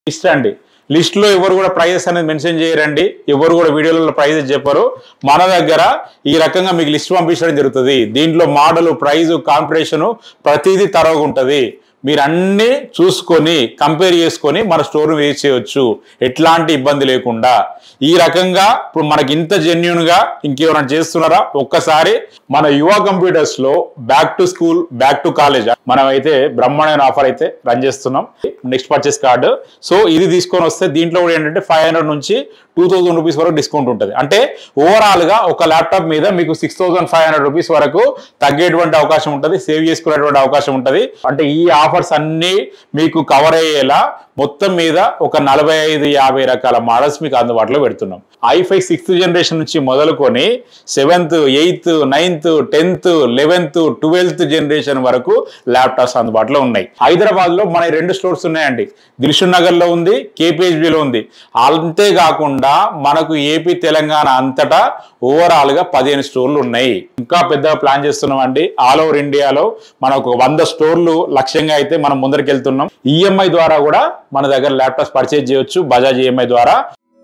list అండి list లో ఎవరు కూడా ప్రైజెస్ అనేది మెన్షన్ చేయరండి ఎవరు కూడా వీడియోలలో ప్రైజెస్ చెప్పరు మన దగ్గర ఈ రకంగా మీకు లిస్ట్ పంపించడం జరుగుతుంది దీంట్లో మోడల్ ప్రైజ్ కాంపిటీషన్ ప్రతిదీ తరవగా ఉంటుంది మీరు అన్ని చూసుకొని కంపేర్ చేసుకొని మన స్టోర్ వేస్ట్ చేయొచ్చు ఎట్లాంటి ఇబ్బంది లేకుండా ఈ రకంగా ఇప్పుడు మనకి ఇంత జెన్యున్ గా ఇంకేమైనా చేస్తున్నారా ఒక్కసారి మన యువ కంప్యూటర్స్ లో back to school back to college మనం అయితే బ్రహ్మాండమైన ఆఫర్ అయితే రన్ చేస్తున్నాం నెక్స్ట్ పర్చేస్ కార్డు సో ఇది తీసుకొని వస్తే దీంట్లో కూడా ఏంటంటే ఫైవ్ హండ్రెడ్ నుంచి టూ థౌసండ్ రూపీస్ వరకు డిస్కౌంట్ ఉంటుంది అంటే ఓవరాల్ గా ఒక ల్యాప్టాప్ మీద మీకు six thousand five hundred rupees వరకు తగ్గేటువంటి అవకాశం ఉంటుంది సేవ్ చేసుకునేటువంటి అవకాశం ఉంటుంది అంటే ఈ ఆఫర్స్ అన్ని మీకు కవర్ అయ్యేలా మొత్తం మీద ఒక నలభై ఐదు యాభై రకాల మోడల్స్ మీకు అందుబాటులో పెడుతున్నాం ఐఫై సిక్స్త్ జనరేషన్ నుంచి మొదలుకొని seventh eighth ninth tenth eleventh twelfth generation వరకు ల్యాప్టాప్స్ అందుబాటులో ఉన్నాయి హైదరాబాద్ లో మన రెండు స్టోర్స్ ఉన్నాయండి దిల్షుక్ నగర్ లో ఉంది KPHB లో ఉంది అంతేకాకుండా మనకు ఏపీ తెలంగాణ అంతటా ఓవరాల్ గా పదిహేను స్టోర్లు ఉన్నాయి ఇంకా పెద్దగా ప్లాన్ చేస్తున్నాం అండి ఆల్ ఓవర్ ఇండియాలో మనకు వంద స్టోర్లు లక్ష్యంగా అయితే మనం ముందరికి ఈఎంఐ ద్వారా కూడా మన దగ్గర ల్యాప్టాప్స్ పర్చేజ్ చేయొచ్చు బజాజ్ ఈఎంఐ ద్వారా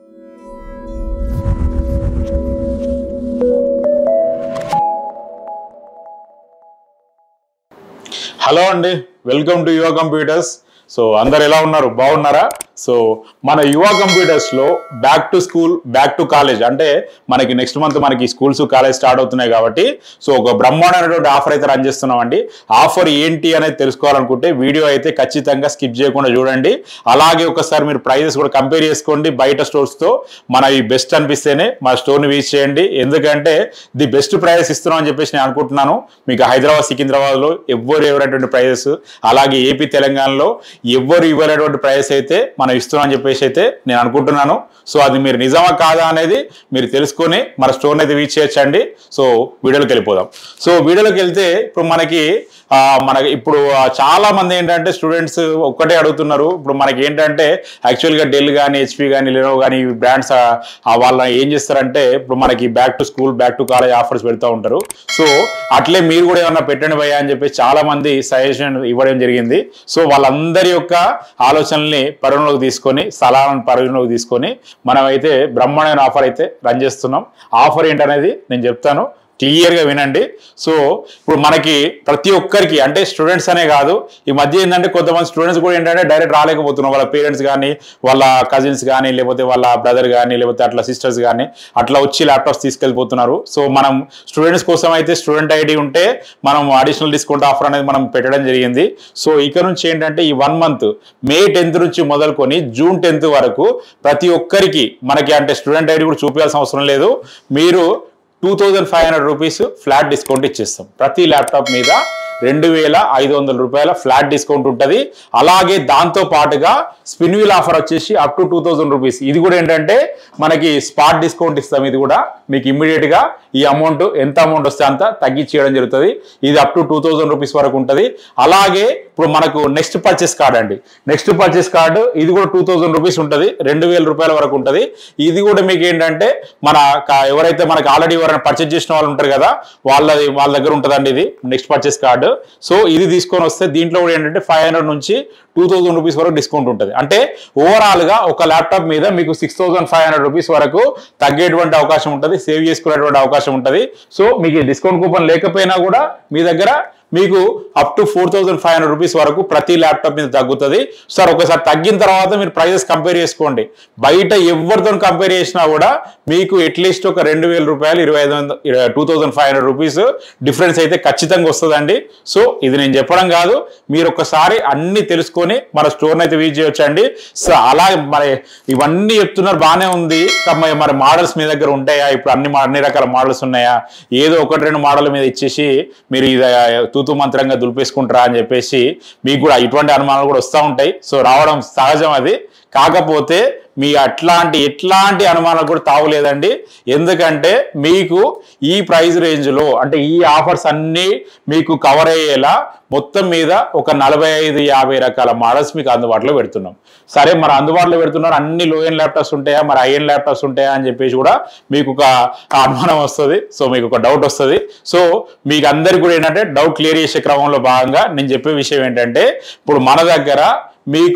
హలో అండి welcome to Yuva computers so అందరు ఎలా ఉన్నారు బాగున్నారా సో మన యువ కంప్యూటర్స్ లో back to school back to college అంటే మనకి నెక్స్ట్ మంత్ మనకి స్కూల్స్ కాలేజ్ స్టార్ట్ అవుతున్నాయి కాబట్టి సో ఒక బ్రహ్మాండమైనటువంటి ఆఫర్ అయితే రన్ చేస్తున్నామండి ఆఫర్ ఏంటి అనేది తెలుసుకోవాలనుకుంటే వీడియో అయితే ఖచ్చితంగా స్కిప్ చేయకుండా చూడండి అలాగే ఒకసారి మీరు ప్రైజెస్ కూడా కంపేర్ చేసుకోండి బయట స్టోర్స్ తో మన ఈ బెస్ట్ అనిపిస్తేనే మా స్టోర్ ని వీచ్ చేయండి ఎందుకంటే ది బెస్ట్ ప్రైజెస్ ఇస్తున్నాం అని చెప్పేసి నేను అనుకుంటున్నాను మీకు హైదరాబాద్ సికింద్రాబాద్ లో ఎవ్వరు ఇవ్వనటువంటి ప్రైజెస్ అలాగే ఏపీ తెలంగాణలో ఎవ్వరు ఇవ్వనటువంటి ప్రైజెస్ అయితే మనం ఇస్తున్నాం అని చెప్పేసి అయితే నేను అనుకుంటున్నాను సో అది మీరు నిజమా కాదా అనేది మీరు తెలుసుకొని మన స్టోర్ని అయితే వీచ్ చేయొచ్చండి సో వీడియోలోకి వెళ్ళిపోదాం సో వీడియోలోకి వెళ్తే ఇప్పుడు మనకి ఆ, మనకి ఇప్పుడు ఆ, చాలా మంది ఏంటంటే స్టూడెంట్స్ ఒక్కటే అడుగుతున్నారు ఇప్పుడు మనకి ఏంటంటే యాక్చువల్గా డెల్ కానీ హెచ్పి కానీ లెనో కానీ ఈ బ్రాండ్స్ వాళ్ళ ఏం చేస్తారంటే ఇప్పుడు మనకి back to school back to college offers పెడతా ఉంటారు సో అట్లే మీరు కూడా ఏమన్నా పెట్టండి భయ్యా అని చెప్పి చాలా మంది సజెషన్ ఇవ్వడం జరిగింది సో వాళ్ళందరి యొక్క ఆలోచనల్ని పరిగణలోకి తీసుకొని సలహాలను పరిగణలోకి తీసుకొని మనం అయితే బ్రహ్మాండమైన ఆఫర్ అయితే రన్ చేస్తున్నాం ఆఫర్ ఏంటనేది నేను చెప్తాను క్లియర్గా వినండి సో ఇప్పుడు మనకి ప్రతి ఒక్కరికి అంటే స్టూడెంట్స్ అనే కాదు ఈ మధ్య ఏంటంటే కొంతమంది స్టూడెంట్స్ కూడా ఏంటంటే డైరెక్ట్ రాలేకపోతున్నారు వాళ్ళ పేరెంట్స్ కానీ వాళ్ళ కజిన్స్ కానీ లేకపోతే వాళ్ళ బ్రదర్ కానీ లేకపోతే అట్లా సిస్టర్స్ కానీ అట్లా వచ్చి ల్యాప్టాప్స్ తీసుకెళ్ళిపోతున్నారు సో మనం స్టూడెంట్స్ కోసం అయితే స్టూడెంట్ ఐడి ఉంటే మనం అడిషనల్ డిస్కౌంట్ ఆఫర్ అనేది మనం పెట్టడం జరిగింది సో ఇక నుంచి ఏంటంటే ఈ వన్ మంత్ మే టెన్త్ నుంచి మొదలుకొని జూన్ టెన్త్ వరకు ప్రతి ఒక్కరికి మనకి అంటే స్టూడెంట్ ఐడి కూడా చూపించాల్సిన అవసరం లేదు మీరు two thousand five hundred rupees flat discount ఇచ్చేస్తాం ప్రతి ల్యాప్టాప్ మీద రెండు వేల ఐదు వందల రూపాయల ఫ్లాట్ డిస్కౌంట్ ఉంటుంది అలాగే దాంతో పాటుగా స్పిన్ వీల్ ఆఫర్ వచ్చేసి up to two thousand rupees ఇది కూడా ఏంటంటే మనకి స్పాట్ డిస్కౌంట్ ఇస్తాం ఇది కూడా మీకు ఇమ్మీడియట్ గా ఈ అమౌంట్ ఎంత అమౌంట్ వస్తే అంత తగ్గించేయడం జరుగుతుంది ఇది up to two thousand rupees వరకు ఉంటుంది అలాగే ఇప్పుడు మనకు నెక్స్ట్ పర్చేస్ కార్డ్ అండి నెక్స్ట్ పర్చేస్ కార్డు ఇది కూడా టూ థౌజండ్ రూపీస్ ఉంటుంది రెండు వేల రూపాయల వరకు ఉంటుంది ఇది కూడా మీకు ఏంటంటే మన క- ఎవరైతే మనకి ఆల్రెడీ ఎవరైనా పర్చేస్ చేసిన వాళ్ళు ఉంటారు కదా వాళ్ళది వాళ్ళ దగ్గర ఉంటుందండి ఇది నెక్స్ట్ పర్చేస్ కార్డు సో ఇది తీసుకొని వస్తే దీంట్లో కూడా ఏంటంటే ఫైవ్ హండ్రెడ్ నుంచి టూ థౌసండ్ రూపీస్ వరకు డిస్కౌంట్ ఉంటుంది అంటే ఓవరాల్ గా ఒక ల్యాప్టాప్ మీద మీకు six thousand five hundred rupees వరకు తగ్గేటువంటి అవకాశం ఉంటుంది సేవ్ చేసుకునేటువంటి అవకాశం ఉంటుంది సో మీకు డిస్కౌంట్ కూపన్ లేకపోయినా కూడా మీ దగ్గర మీకు up to four thousand five hundred rupees వరకు ప్రతి ల్యాప్టాప్ మీద తగ్గుతుంది సార్ ఒకసారి తగ్గిన తర్వాత మీరు ప్రైజెస్ కంపేర్ చేసుకోండి బయట ఎవరితో కంపేర్ చేసినా కూడా మీకు అట్లీస్ట్ ఒక రెండు వేల రూపాయలు ఇరవై ఐదు వందల two thousand five hundred rupees difference అయితే ఖచ్చితంగా వస్తుందండి సో ఇది నేను చెప్పడం కాదు మీరు ఒకసారి అన్ని తెలుసుకొని మన స్టోర్ని అయితే విజిట్ చేయొచ్చండి సో అలా మరి ఇవన్నీ చెప్తున్నారు బాగానే ఉంది కానీ మరి మోడల్స్ మీ దగ్గర ఉంటాయా ఇప్పుడు అన్ని మా- అన్ని రకాల మోడల్స్ ఉన్నాయా ఏదో ఒకటి రెండు మోడల్ మీద ఇచ్చేసి మీరు ఇది తూతు మంత్రంగా దులిపేసుకుంటారా అని చెప్పేసి మీకు కూడా ఇటువంటి అనుమానాలు కూడా వస్తూ ఉంటాయి సో రావడం సహజం అది కాకపోతే మీ అట్లాంటి ఎట్లాంటి అనుమానాలు కూడా తావులేదండి ఎందుకంటే మీకు ఈ ప్రైస్ రేంజ్లో అంటే ఈ ఆఫర్స్ అన్నీ మీకు కవర్ అయ్యేలా మొత్తం మీద ఒక నలభై ఐదు యాభై రకాల మోడల్స్ మీకు అందుబాటులో పెడుతున్నాం సరే మరి అందుబాటులో పెడుతున్నారు అన్ని లో ఎన్ ల్యాప్టాప్స్ ఉంటాయా మరి ఐ ఎన్ ల్యాప్టాప్స్ ఉంటాయా అని చెప్పేసి కూడా మీకు ఒక అనుమానం వస్తుంది సో మీకు ఒక డౌట్ వస్తుంది సో మీకు అందరికి కూడా ఏంటంటే డౌట్ క్లియర్ చేసే క్రమంలో భాగంగా నేను చెప్పే విషయం ఏంటంటే ఇప్పుడు మన దగ్గర మీకు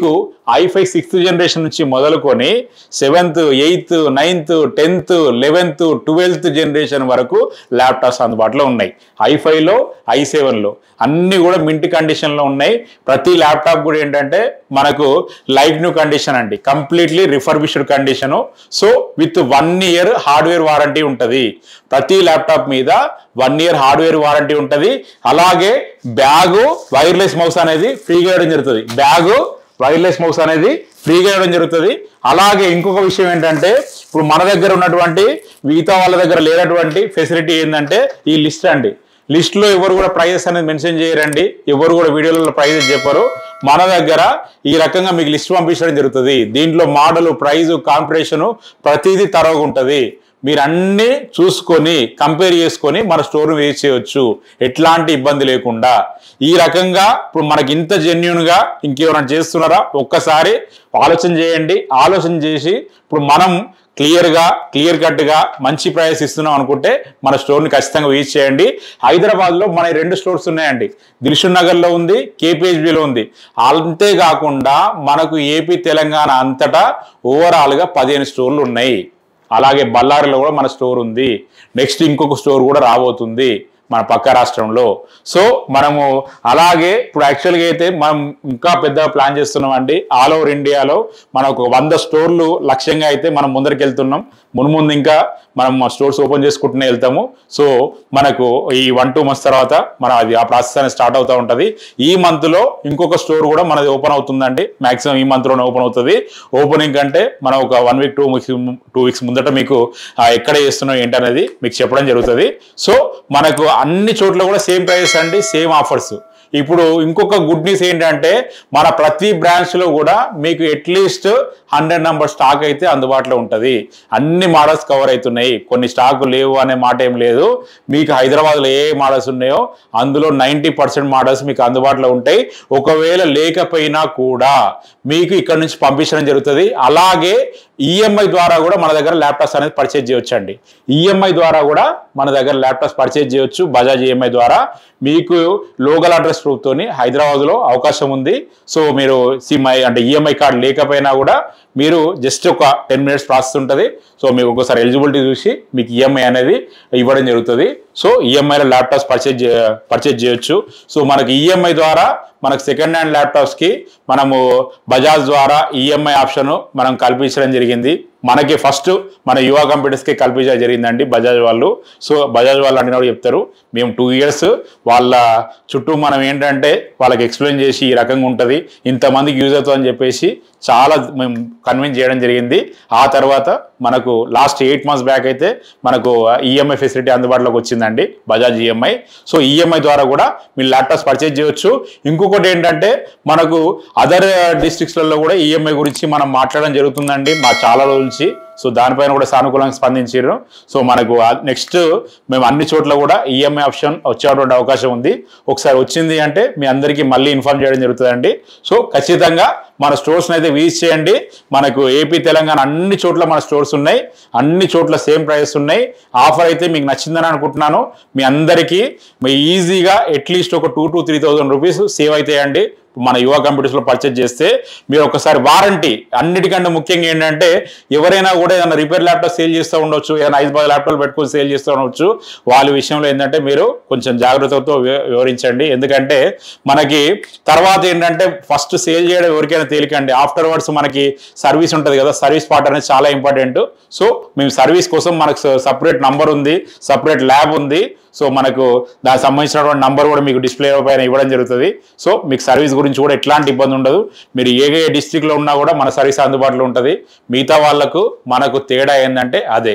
ఐఫై సిక్స్త్ జనరేషన్ నుంచి మొదలుకొని seventh eighth ninth tenth eleventh twelfth generation వరకు ల్యాప్టాప్స్ అందుబాటులో ఉన్నాయి ఐఫైలో ఐ సెవెన్లో అన్ని కూడా మింట్ కండిషన్లో ఉన్నాయి ప్రతి ల్యాప్టాప్ కూడా ఏంటంటే మనకు లైఫ్ న్యూ కండిషన్ అండి completely refurbished condition so with one year hardware warranty ఉంటుంది ప్రతి ల్యాప్టాప్ మీద వన్ ఇయర్ హార్డ్వేర్ వారంటీ ఉంటుంది అలాగే బ్యాగు వైర్లెస్ మౌస్ అనేది ఫ్రీగా ఇవ్వడం జరుగుతుంది బ్యాగు వైర్లెస్ మౌస్ అనేది ఫ్రీగా ఇవ్వడం జరుగుతుంది అలాగే ఇంకొక విషయం ఏంటంటే ఇప్పుడు మన దగ్గర ఉన్నటువంటి మిగతా వాళ్ళ దగ్గర లేనటువంటి ఫెసిలిటీ ఏంటంటే ఈ లిస్ట్ అండి లిస్ట్ లో ఎవరు కూడా ప్రైజెస్ అనేది మెన్షన్ చేయరండి ఎవరు కూడా వీడియోలలో ప్రైజెస్ చెప్పరు మన దగ్గర ఈ రకంగా మీకు లిస్ట్ పంపించడం జరుగుతుంది దీంట్లో మోడల్ ప్రైజ్ కాంపిటీషన్ ప్రతిదీ తరవగా ఉంటుంది మీరు అన్ని చూసుకొని కంపేర్ చేసుకొని మన స్టోర్ వేసి చేయొచ్చు ఎట్లాంటి ఇబ్బంది లేకుండా ఈ రకంగా ఇప్పుడు మనకి ఇంత జెన్యున్ గా ఇంకేమైనా చేస్తున్నారా ఒక్కసారి ఆలోచన చేయండి ఆలోచన చేసి ఇప్పుడు మనం క్లియర్ గా క్లియర్ కట్ గా మంచి ప్రైస్ ఇస్తున్నాం అనుకుంటే మన స్టోర్ ని ఖచ్చితంగా విజిట్ చేయండి హైదరాబాద్ లో మన రెండు స్టోర్స్ ఉన్నాయండి దిల్షుక్ నగర్ లో ఉంది KPHB లో ఉంది అంతేకాకుండా మనకు ఏపీ తెలంగాణ అంతటా ఓవరాల్ గా పదిహేను స్టోర్లు ఉన్నాయి అలాగే బళ్ళారిలో కూడా మన స్టోర్ ఉంది నెక్స్ట్ ఇంకొక స్టోర్ కూడా రాబోతుంది మన పక్క రాష్ట్రంలో సో మనము అలాగే ఇప్పుడు యాక్చువల్గా అయితే మనం ఇంకా పెద్దగా ప్లాన్ చేస్తున్నాం అండి ఆల్ ఓవర్ ఇండియాలో మనకు వంద స్టోర్లు లక్ష్యంగా అయితే మనం ముందరికి వెళ్తున్నాం మున్ముందు ఇంకా మనం స్టోర్స్ ఓపెన్ చేసుకుంటూనే వెళ్తాము సో మనకు ఈ వన్ టూ మంత్స్ తర్వాత మన అది ఆ ప్రాసెస్ అనేది స్టార్ట్ అవుతూ ఉంటుంది ఈ మంత్ లో ఇంకొక స్టోర్ కూడా మనది ఓపెన్ అవుతుందండి మాక్సిమం ఈ మంత్ లోనే ఓపెన్ అవుతుంది ఓపెనింగ్ కంటే మనం ఒక one week two weeks two weeks ముందట మీకు ఆ, ఎక్కడ చేస్తున్నాం ఏంటనేది మీకు చెప్పడం జరుగుతుంది సో మనకు అన్ని చోట్ల కూడా సేమ్ ప్రైజెస్ అండి సేమ్ ఆఫర్స్ ఇప్పుడు ఇంకొక గుడ్ న్యూస్ ఏంటంటే మన ప్రతి బ్రాంచ్ లో కూడా మీకు అట్లీస్ట్ హండ్రెడ్ నెంబర్ స్టాక్ అయితే అందుబాటులో ఉంటుంది అన్ని మోడల్స్ కవర్ అవుతున్నాయి కొన్ని స్టాక్ లేవు అనే మాట ఏం లేదు మీకు హైదరాబాద్లో ఏ మోడల్స్ ఉన్నాయో అందులో నైంటీ పర్సెంట్ మోడల్స్ మీకు అందుబాటులో ఉంటాయి ఒకవేళ లేకపోయినా కూడా మీకు ఇక్కడ నుంచి పంపించడం జరుగుతుంది అలాగే ఈఎంఐ ద్వారా కూడా మన దగ్గర ల్యాప్టాప్స్ అనేది పర్చేజ్ చేయొచ్చు అండి ఈఎంఐ ద్వారా కూడా మన దగ్గర ల్యాప్టాప్స్ పర్చేజ్ చేయొచ్చు బజాజ్ ఈఎంఐ ద్వారా మీకు లోకల్ అడ్రస్ ప్రూఫ్తోని హైదరాబాద్లో అవకాశం ఉంది సో మీరు సిమ్ఐ అంటే ఈఎంఐ కార్డు లేకపోయినా కూడా మీరు జస్ట్ ఒక టెన్ మినిట్స్ ప్రాసెస్ ఉంటుంది సో మీకు ఒకసారి ఎలిజిబిలిటీ చూసి మీకు ఈఎంఐ అనేది ఇవ్వడం జరుగుతుంది సో ఈఎంఐలో ల్యాప్టాప్స్ పర్చేజ్ పర్చేజ్ చేయొచ్చు సో మనకి ఈఎంఐ ద్వారా మనకు సెకండ్ హ్యాండ్ ల్యాప్టాప్స్కి మనము బజాజ్ ద్వారా ఈఎంఐ ఆప్షన్ మనం కల్పించడం జరిగింది మనకి ఫస్ట్ మన యువ కంప్యూటర్స్కి కల్పించడం జరిగిందండి బజాజ్ వాళ్ళు సో బజాజ్ వాళ్ళు అడిగినప్పుడు చెప్తారు మేము టూ ఇయర్స్ వాళ్ళ చుట్టూ మనం ఏంటంటే వాళ్ళకి ఎక్స్ప్లెయిన్ చేసి ఈ రకంగా ఉంటుంది ఇంతమందికి యూజ్ అవుతుంది అని చెప్పేసి చాలా మేము కన్విన్స్ చేయడం జరిగింది ఆ తర్వాత మనకు లాస్ట్ ఎయిట్ మంత్స్ బ్యాక్ అయితే మనకు ఈఎంఐ ఫెసిలిటీ అందుబాటులోకి వచ్చిందండి బజాజ్ ఈఎంఐ సో ఈఎంఐ ద్వారా కూడా మీరు ల్యాప్టాప్స్ పర్చేజ్ చేయొచ్చు ఇంకొకటి ఏంటంటే మనకు అదర్ డిస్ట్రిక్ట్స్లలో కూడా ఈఎంఐ గురించి మనం మాట్లాడడం జరుగుతుందండి మా చాలా రోజుల నుంచి సో దానిపైన కూడా సానుకూలంగా స్పందించారు సో మనకు నెక్స్ట్ మేము అన్ని చోట్ల కూడా ఈఎంఐ ఆప్షన్ వచ్చేటువంటి అవకాశం ఉంది ఒకసారి వచ్చింది అంటే మీ అందరికీ మళ్ళీ ఇన్ఫార్మ్ చేయడం జరుగుతుందండి సో ఖచ్చితంగా మన స్టోర్స్ని అయితే విజిట్ చేయండి మనకు ఏపీ తెలంగాణ అన్ని చోట్ల మన స్టోర్స్ ఉన్నాయి అన్ని చోట్ల సేమ్ ప్రైస్ ఉన్నాయి ఆఫర్ అయితే మీకు నచ్చిందని అనుకుంటున్నాను మీ అందరికీ మీ ఈజీగా అట్లీస్ట్ ఒక two to three thousand rupees save అవుతాయండి మన యువ కంప్యూటర్స్ లో పర్చేజ్ చేస్తే మీరు ఒకసారి వారంటీ అన్నిటికంటే ముఖ్యంగా ఏంటంటే ఎవరైనా కూడా ఏదైనా రిపేర్ ల్యాప్టాప్ సేల్ చేస్తూ ఉండొచ్చు ఏదైనా ఐదు పది ల్యాప్టాప్ పెట్టుకొని సేల్ చేస్తూ ఉండొచ్చు వాళ్ళ విషయంలో ఏంటంటే మీరు కొంచెం జాగ్రత్తతో వి- వివరించండి ఎందుకంటే మనకి తర్వాత ఏంటంటే ఫస్ట్ సేల్ చేయడం ఎవరికైనా తేలికండి ఆఫ్టర్ వర్డ్స్ మనకి సర్వీస్ ఉంటుంది కదా సర్వీస్ పార్ట్ అనేది చాలా ఇంపార్టెంట్ సో మేము సర్వీస్ కోసం మనకు సపరేట్ నంబర్ ఉంది సపరేట్ ల్యాబ్ ఉంది సో మనకు దానికి సంబంధించినటువంటి నంబర్ కూడా మీకు డిస్ప్లే పైన ఇవ్వడం జరుగుతుంది సో మీకు సర్వీస్ గురించి కూడా ఎట్లాంటి ఇబ్బంది ఉండదు మీరు ఏ ఏ డిస్ట్రిక్ట్లో ఉన్నా కూడా మన సర్వీస్ అందుబాటులో ఉంటుంది మిగతా వాళ్ళకు మనకు తేడా ఏంటంటే అదే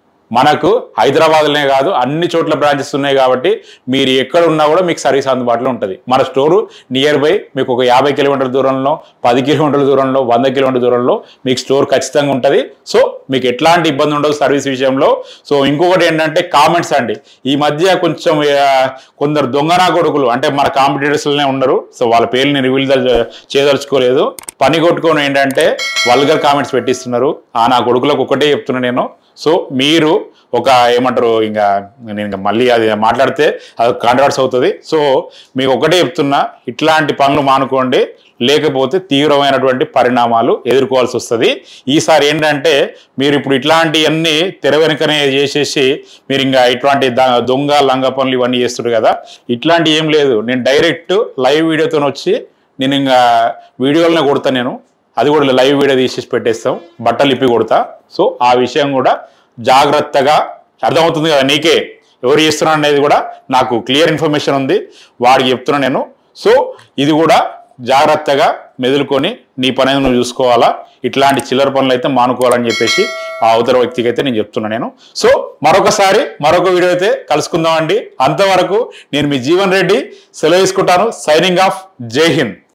మనకు హైదరాబాద్లోనే కాదు అన్ని చోట్ల బ్రాంచెస్ ఉన్నాయి కాబట్టి మీరు ఎక్కడ ఉన్నా కూడా మీకు సర్వీస్ అందుబాటులో ఉంటుంది మన స్టోరు నియర్ బై మీకు ఒక యాభై కిలోమీటర్ల దూరంలో పది కిలోమీటర్ల దూరంలో వంద కిలోమీటర్ల దూరంలో మీకు స్టోర్ ఖచ్చితంగా ఉంటుంది సో మీకు ఎట్లాంటి ఇబ్బంది ఉండదు సర్వీస్ విషయంలో సో ఇంకొకటి ఏంటంటే కామెంట్స్ అండి ఈ మధ్య కొంచెం ఆ, కొందరు దొంగనా కొడుకులు అంటే మన కాంపిటేటర్స్లోనే ఉన్నారు సో వాళ్ళ పేర్లని రివీల్ చేయదలుచుకోలేదు పని కొట్టుకొని ఏంటంటే వల్గర్ కామెంట్స్ పెట్టిస్తున్నారు ఆ నా కొడుకులకు ఒకటే చెప్తున్నా నేను సో మీరు ఒక ఏమంటారు ఇంకా నేను ఇంకా మళ్ళీ అది మాట్లాడితే అది కాంట్రవర్స్ అవుతుంది సో మీకు ఒకటే చెప్తున్నా ఇట్లాంటి పనులు మానుకోండి లేకపోతే తీవ్రమైనటువంటి పరిణామాలు ఎదుర్కోవాల్సి వస్తుంది ఈసారి ఏంటంటే మీరు ఇప్పుడు ఇట్లాంటివన్నీ తెర వెనుకనే చేసేసి మీరు ఇంకా ఇట్లాంటి ద- దొంగ లంగ పనులు ఇవన్నీ చేస్తున్నారు కదా ఇట్లాంటి ఏం లేదు నేను డైరెక్ట్ లైవ్ వీడియోతో వచ్చి నేను ఇంకా వీడియోలనే కొడతా నేను అది కూడా లైవ్ వీడియో తీసేసి పెట్టేస్తాం బట్టలు ఇప్పి కొడతా సో ఆ విషయం కూడా జాగ్రత్తగా అర్థమవుతుంది కదా నీకే ఎవరు చేస్తున్నారు అనేది కూడా నాకు క్లియర్ ఇన్ఫర్మేషన్ ఉంది వాడికి చెప్తున్నా నేను సో ఇది కూడా జాగ్రత్తగా మెదులుకొని నీ పని అనేది నువ్వు చూసుకోవాలా ఇట్లాంటి చిల్లర పనులు అయితే మానుకోవాలని చెప్పేసి ఆ అవతల వ్యక్తికి అయితే నేను చెప్తున్నా నేను సో మరొకసారి మరొక వీడియో అయితే కలుసుకుందామండి అంతవరకు నేను మీ జీవన్ రెడ్డి సెలవు తీసుకుంటాను సైనింగ్ ఆఫ్ జై హింద్